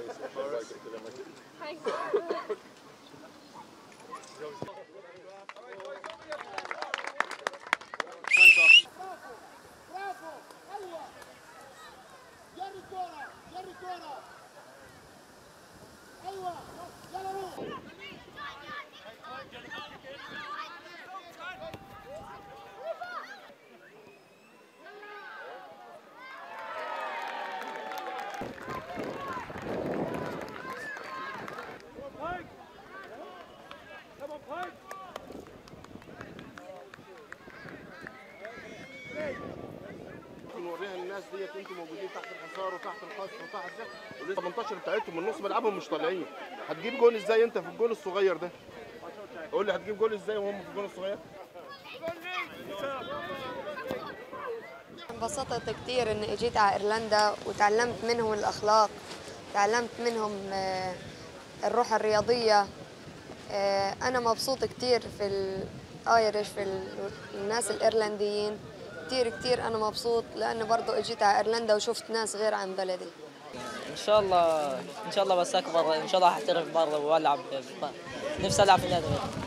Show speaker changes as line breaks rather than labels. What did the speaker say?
برافو ايوه جري الكوره جري الكوره ايوه يلا روح
نوريها الناس ديت انتوا موجودين تحت الحصار وتحت القصر وتحت ده ولسه 18 بتاعتهم من نص ملعبهم مش طالعين هتجيب جول ازاي انت في الجول الصغير ده قول لي هتجيب جول ازاي وهم في الجول الصغير
انبسطت كتير اني اجيت على ايرلندا وتعلمت منهم الاخلاق تعلمت منهم آه، الروح الرياضيه آه، انا مبسوط كتير في الايرش في ال- الناس الايرلنديين كتير كتير انا مبسوط لاني برضو اجيت على ايرلندا وشفت ناس غير عن بلدي
ان شاء الله ان شاء الله بس اكبر ان شاء الله احترف برا والعب نفسي العب في النادي